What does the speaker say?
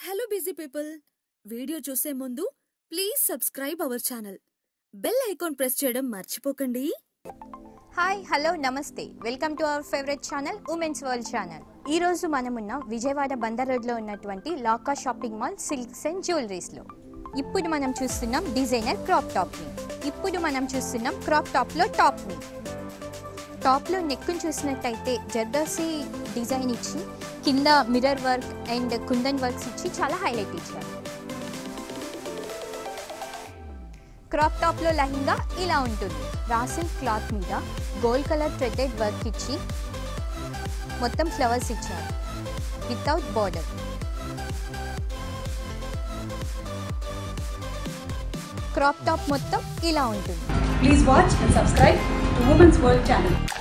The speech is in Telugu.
హలో బిజీ పీపుల్ వీడియో చూసే ముందు please subscribe our channel bell icon press చేయడం మర్చిపోకండి హాయ్ హలో నమస్తే welcome to our favourite channel women's world channel ఈ రోజు మనమున్న విజయవాడ బందర్ రోడ్లో ఉన్నటువంటి లాకా షాపింగ్ మాల్ సిల్క్స్ అండ్ జ్యువెలరీస్లో ఇప్పుడు మనం చూస్తున్నాం డిజైనర్ క్రాప్ టాప్ని ఇప్పుడు మనం చూస్తున్నాం క్రాప్ టాప్లో టాప్ని టాప్లో నెక్ను చూసినట్టయితే జర్దోసి డిజైన్ ఇచ్చి కింద mirror work and kundan works ఇచ్చి చాలా హైలైట్ ఇచ్చారు క్రాప్ టాప్లో లెహంగా ఇలా ఉంటుంది రాసిల్ క్లాత్ మీద గోల్డ్ కలర్ థ్రెడెడ్ వర్క్ ఇచ్చి మొత్తం ఫ్లవర్స్ ఇచ్చారు వితౌట్ బార్డర్ క్రాప్ టాప్ మొత్తం ఇలా ఉంటుంది Please watch and subscribe to Women's World channel.